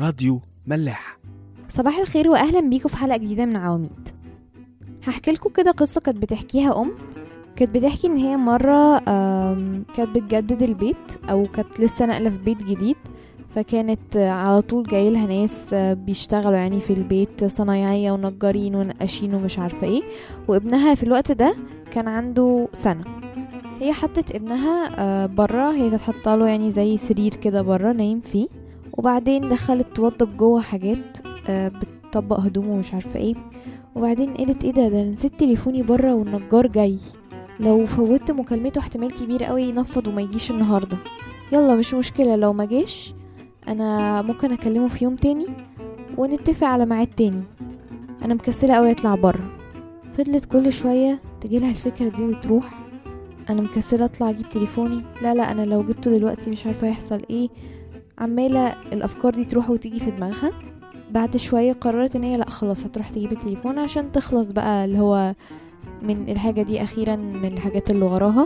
راديو ملاح صباح الخير واهلا بيكم في حلقه جديده من عواميد هحكي لكم كده قصه كانت بتحكيها ام كانت بتحكي ان هي مره آم، كانت بتجدد البيت او كانت لسه ناقله في بيت جديد فكانت آه، على طول جاي لها ناس آه، بيشتغلوا يعني في البيت صنايعيه ونجارين ونقاشين ومش عارفه ايه وابنها في الوقت ده كان عنده سنه هي حطت ابنها آه، بره هي كانت حاطه له يعني زي سرير كده بره نايم فيه وبعدين دخلت توضب جوه حاجات آه، بتطبق هدومه ومش عارفه ايه وبعدين قالت ايه ده ده أنا نسيت تليفوني بره والنجار جاي لو فوتت مكالمته احتمال كبير قوي ينفض وما يجيش النهارده يلا مش مشكله لو ما جاش انا ممكن اكلمه في يوم تاني ونتفق على ميعاد تاني انا مكسله قوي اطلع بره فضلت كل شويه تجيلها الفكره دي وتروح انا مكسله اطلع اجيب تليفوني لا لا انا لو جبته دلوقتي مش عارفه هيحصل ايه عماله الافكار دي تروح وتيجي في دماغها بعد شويه قررت ان هي لا خلاص هتروح تجيب التليفون عشان تخلص بقى اللي هو من الحاجه دي اخيرا من الحاجات اللي وراها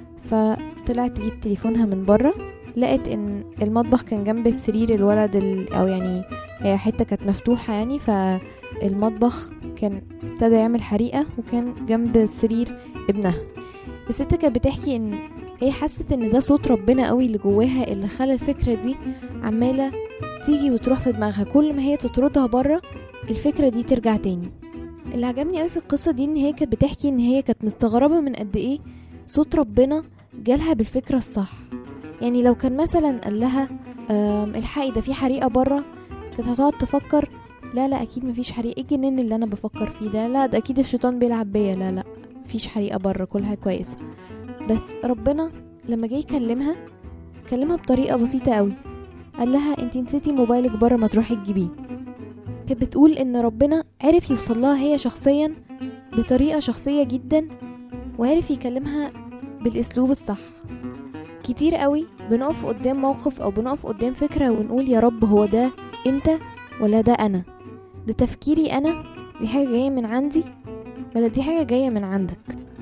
فطلعت تجيب تليفونها من بره لقت ان المطبخ كان جنب السرير الولد ال... او يعني هي حته كانت مفتوحه يعني فالمطبخ كان ابتدى يعمل حريقه وكان جنب سرير ابنها الست كانت بتحكي ان هي حست ان ده صوت ربنا قوي اللي جواها اللي خلى الفكره دي عماله تيجي وتروح في دماغها كل ما هي تطردها بره الفكره دي ترجع تاني اللي عجبني قوي في القصه دي ان هي كانت بتحكي ان هي كانت مستغربه من قد ايه صوت ربنا جالها بالفكره الصح يعني لو كان مثلا قال لها آم، الحقي ده في حريقه بره كانت هتقعد تفكر لا لا اكيد مفيش حريقه ايه الجنان اللي انا بفكر فيه ده لا ده اكيد الشيطان بيلعب بيا لا لا مفيش حريقه بره كل حاجه كويسه بس ربنا لما جه يكلمها كلمها بطريقه بسيطه قوي قال لها انت نسيتي موبايلك بره ما تروحي تجيبيه كانت بتقول ان ربنا عرف يوصل لها هي شخصيا بطريقه شخصيه جدا وعرف يكلمها بالاسلوب الصح كتير قوي بنقف قدام موقف او بنقف قدام فكره ونقول يا رب هو ده انت ولا ده انا ده تفكيري انا دي حاجه جايه من عندي ولا دي حاجه جايه من عندك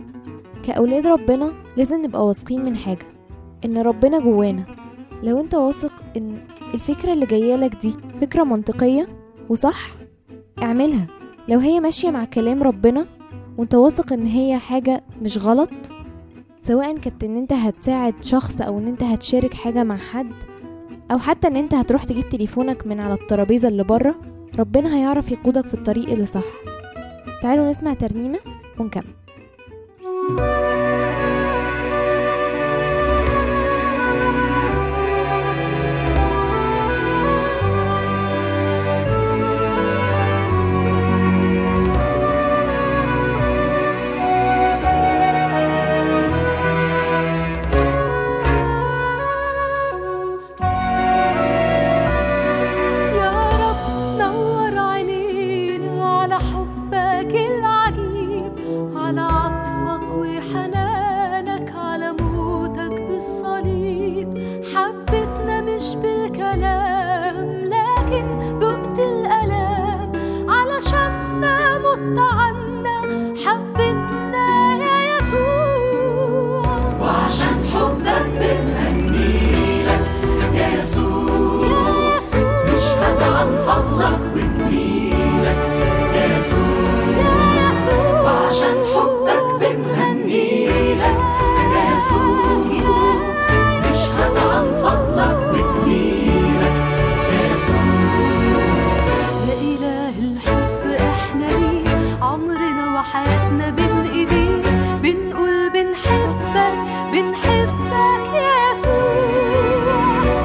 كاولاد ربنا لازم نبقى واثقين من حاجه ان ربنا جوانا لو انت واثق ان الفكره اللي جايه لك دي فكره منطقيه وصح اعملها لو هي ماشيه مع كلام ربنا وانت واثق ان هي حاجه مش غلط سواء كانت ان انت هتساعد شخص او ان انت هتشارك حاجه مع حد او حتى ان انت هتروح تجيب تليفونك من على الترابيزه اللي بره ربنا هيعرف يقودك في الطريق اللي صح تعالوا نسمع ترنيمه ونكمل يا رب نور عينينا على حبك العجيب على عطفك وحنانك على موتك بالصليب حبتنا مش بالكلام لكن دقت الألام علشاننا مت عنا حبتنا يا يسوع وعشان حبك بنغنيلك يا يسوع يا يسوع نشهد عن فضلك ونميلك يا يسوع يا يسوع وعشان حبك بنغنيلك يا يسوع نشهد عن فضلك ونميلك يا يسوع يا إله الحب إحنا ليك عمرنا وحياتنا بين إيديك بنقول بنحبك بنحبك يا يسوع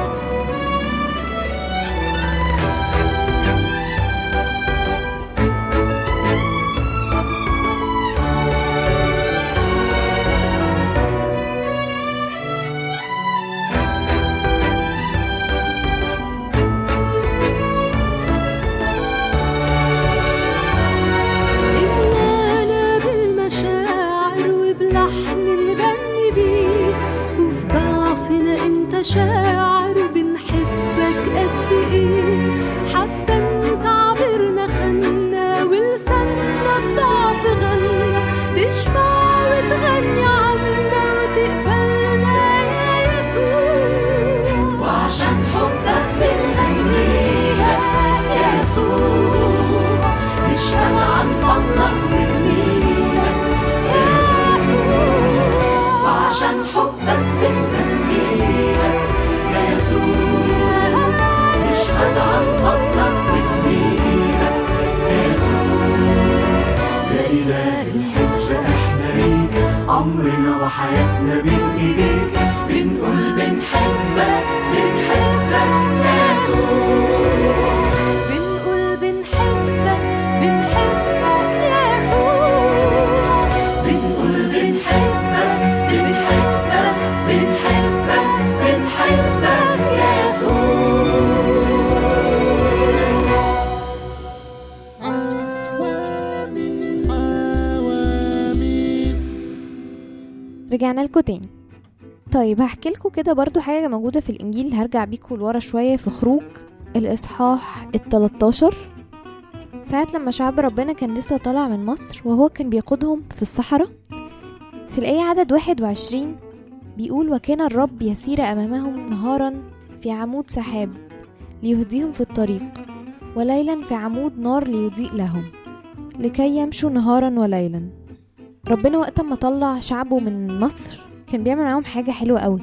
املانا بالمشاعر وبلحن نغني بيه وفي ضعفنا انت شاعر بنحبك قد ايه حتى انت عبرنا خنا ولساننا بضعف غنى تشفع وتغني عنا وتقبلنا يا يسوع وعشان حبك بنغنيلك عن فضلك وجميلك يا يسوع وعشان حبك بنغنيلك يا يسوع نشهد عن فضلك وجميلك يا يسوع يا إله الحب احنا ليك عمرنا وحياتنا بين ايديك بنقول بنحبك بنحبك يا يسوع بنقول بنحبك بنحبك يا يسوع بنقول بنحبك بنحبك بنحبك بنحبك يا يسوع رجعنا لكم تاني طيب هحكي لكم كده برضو حاجة موجودة في الإنجيل هرجع بيكم لورا شوية في خروج الإصحاح التلاتاشر ساعة لما شعب ربنا كان لسه طالع من مصر وهو كان بيقودهم في الصحراء في الآية عدد واحد وعشرين بيقول وكان الرب يسير أمامهم نهارا في عمود سحاب ليهديهم في الطريق وليلا في عمود نار ليضيء لهم لكي يمشوا نهارا وليلا ربنا وقت ما طلع شعبه من مصر كان بيعمل معاهم حاجة حلوة قوي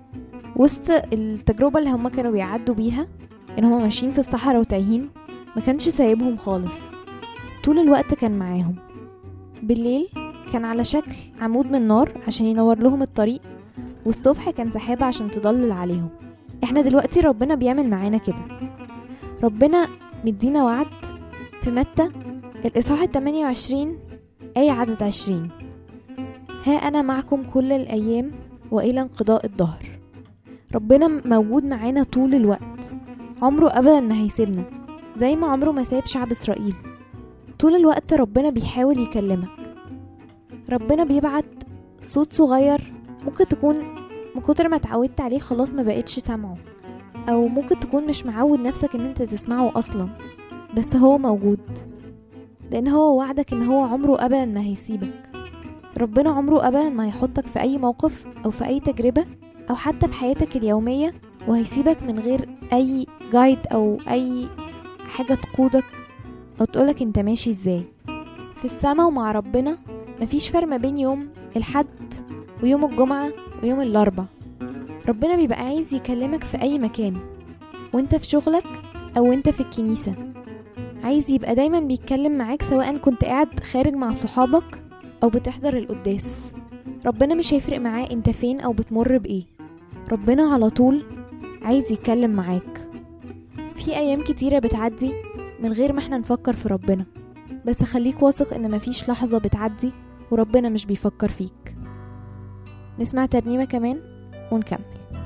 وسط التجربة اللي هما كانوا بيعدوا بيها ان هما ماشيين في الصحراء وتايهين ما كانش سايبهم خالص طول الوقت كان معاهم بالليل كان على شكل عمود من نار عشان ينور لهم الطريق والصبح كان سحابة عشان تضلل عليهم احنا دلوقتي ربنا بيعمل معانا كده ربنا مدينا وعد في متى الإصحاح التمانية وعشرين آية عدد عشرين ها أنا معكم كل الأيام وإلى انقضاء الدهر ربنا موجود معانا طول الوقت عمره أبدا ما هيسيبنا زي ما عمره ما ساب شعب إسرائيل طول الوقت ربنا بيحاول يكلمك ربنا بيبعت صوت صغير ممكن تكون من كتر ما اتعودت عليه خلاص ما بقتش سامعه او ممكن تكون مش معود نفسك ان انت تسمعه اصلا بس هو موجود لان هو وعدك ان هو عمره ابدا ما هيسيبك ربنا عمره ابدا ما هيحطك في اي موقف او في اي تجربة او حتى في حياتك اليومية وهيسيبك من غير اي جايد او اي حاجة تقودك او تقولك انت ماشي ازاي في السما ومع ربنا مفيش فرق ما بين يوم الحد ويوم الجمعة ويوم الاربع ربنا بيبقى عايز يكلمك في اي مكان وانت في شغلك او انت في الكنيسة عايز يبقى دايما بيتكلم معاك سواء كنت قاعد خارج مع صحابك او بتحضر القداس ربنا مش هيفرق معاه انت فين او بتمر بايه ربنا على طول عايز يتكلم معاك في ايام كتيرة بتعدي من غير ما احنا نفكر في ربنا بس خليك واثق ان مفيش لحظة بتعدي وربنا مش بيفكر فيك نسمع ترنيمة كمان ونكمل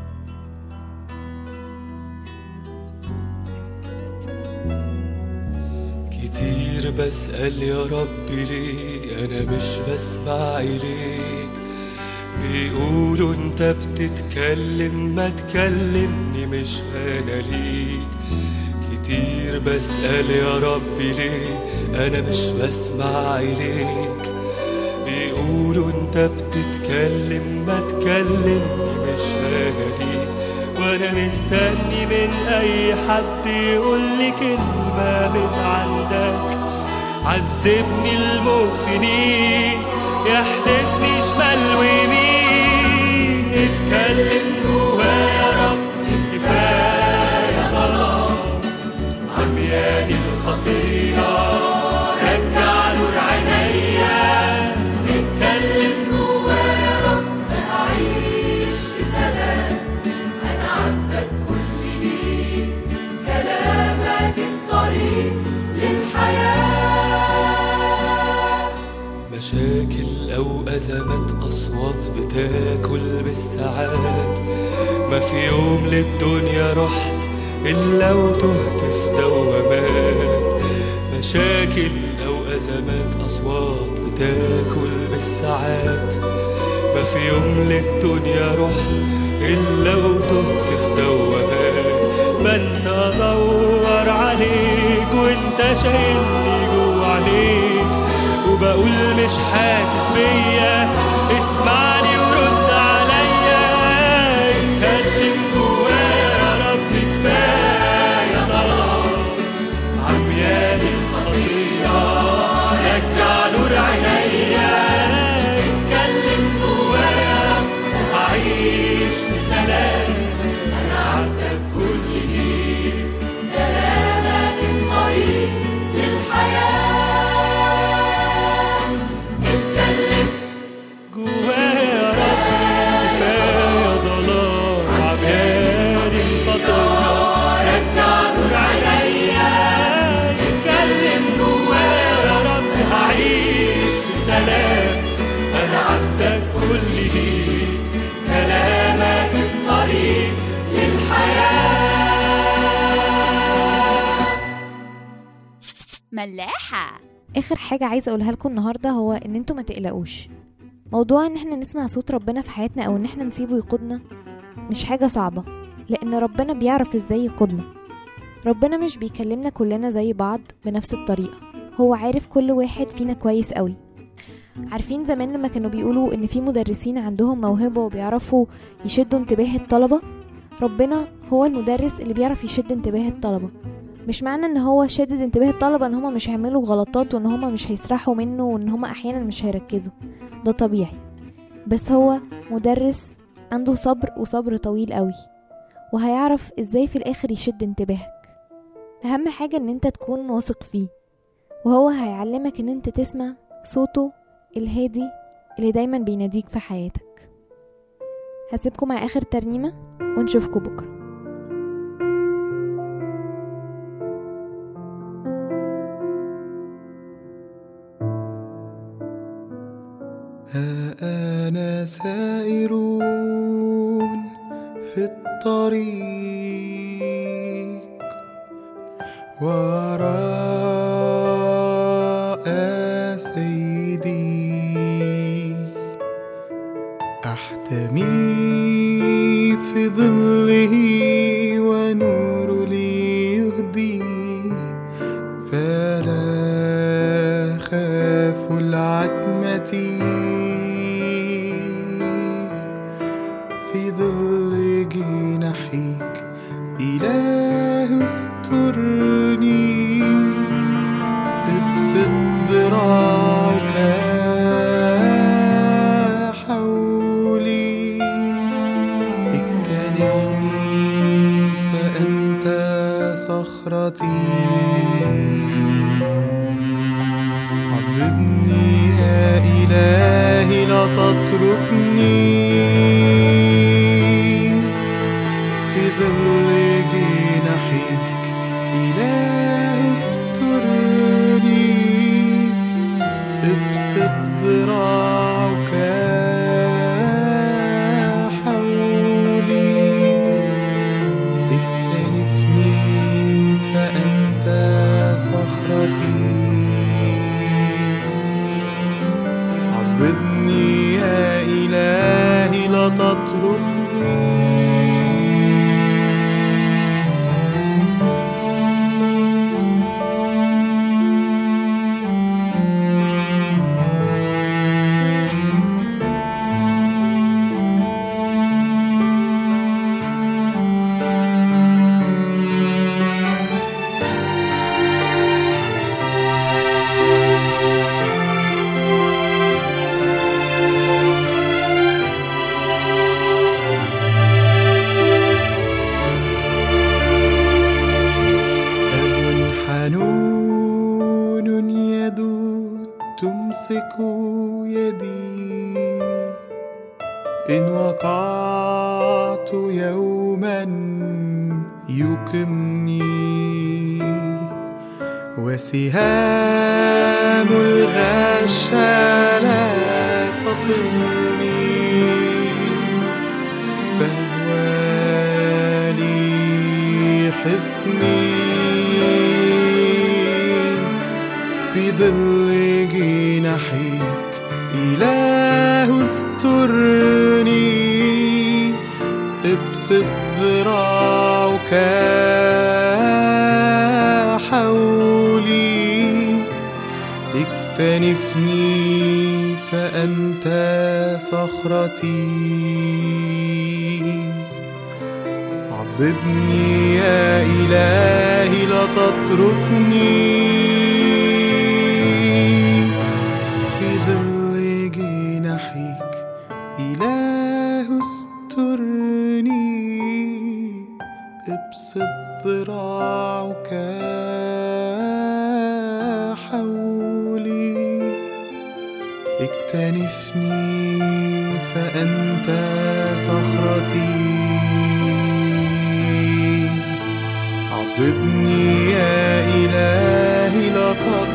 كتير بسأل يا رب ليه أنا مش بسمع إليك بيقولوا أنت بتتكلم ما تكلمني مش أنا ليك كتير بسأل يا رب ليه أنا مش بسمع إليك بيقولوا أنت بتتكلم ما تكلمني مش أنا ليك وانا مستني من اي حد يقول لي كلمة من عندك عذبني الموج سنين يحدفني شمال ويمين اتكلم جوايا يا رب كفاية ظلام عمياني الخطية رجع نور عينيا اتكلم جوايا يا رب أعيش في سلام أنا عبدك كل ليك كلامك الطريق للحياة مشاكل أو أزمات أصوات بتاكل بالساعات ما في يوم للدنيا رحت إلا وتهت في دوامات مشاكل أو أزمات أصوات بتاكل بالساعات ما في يوم للدنيا رحت إلا وتهت في دوامات بنسى أدور عليك وأنت شايلني جوا عليك وبقول مش حاسس بيا اسمعني ورد عليا اتكلم جوايا يا رب كفايه ظلام عمياني الخطيه الملاحة اخر حاجه عايزه اقولها لكم النهارده هو ان انتوا ما تقلقوش موضوع ان احنا نسمع صوت ربنا في حياتنا او ان احنا نسيبه يقودنا مش حاجه صعبه لان ربنا بيعرف ازاي يقودنا ربنا مش بيكلمنا كلنا زي بعض بنفس الطريقه هو عارف كل واحد فينا كويس قوي عارفين زمان لما كانوا بيقولوا ان في مدرسين عندهم موهبه وبيعرفوا يشدوا انتباه الطلبه ربنا هو المدرس اللي بيعرف يشد انتباه الطلبه مش معنى ان هو شادد انتباه الطلبه ان هما مش هيعملوا غلطات وان هما مش هيسرحوا منه وان هما احيانا مش هيركزوا ده طبيعي بس هو مدرس عنده صبر وصبر طويل قوي وهيعرف ازاي في الاخر يشد انتباهك اهم حاجه ان انت تكون واثق فيه وهو هيعلمك ان انت تسمع صوته الهادي اللي دايما بيناديك في حياتك هسيبكم مع اخر ترنيمه ونشوفكم بكره ها أنا سائرون في الطريق وراء سيدي أحتمي في ظله ونور لي يهدي فلا خاف العتمة في ظل جناحيك إله استرني ابسط ذراعك حولي اكتنفني فأنت صخرتي عضدني يا إلهي لا تتركني في ظل جناحيك إله استرني ابسط ذراعك حولي اكتنفني فأنت صخرتي عضدني يا إلهي لا تتركني أب حنون يدود تمسك يدي إن وقعت يوما يقمني وسهام الغش لا تطلني فهو لي حصني في ظل جناحيك إله استرني ابسط ذراعك حولي اكتنفني فأنت صخرتي عضدني يا إلهي لا تتركني في ظل جناحيك إله استرني ابسط ذراعك حولي اكتنفني فأنت صخرتي عضدني يا إلهي لا تتركني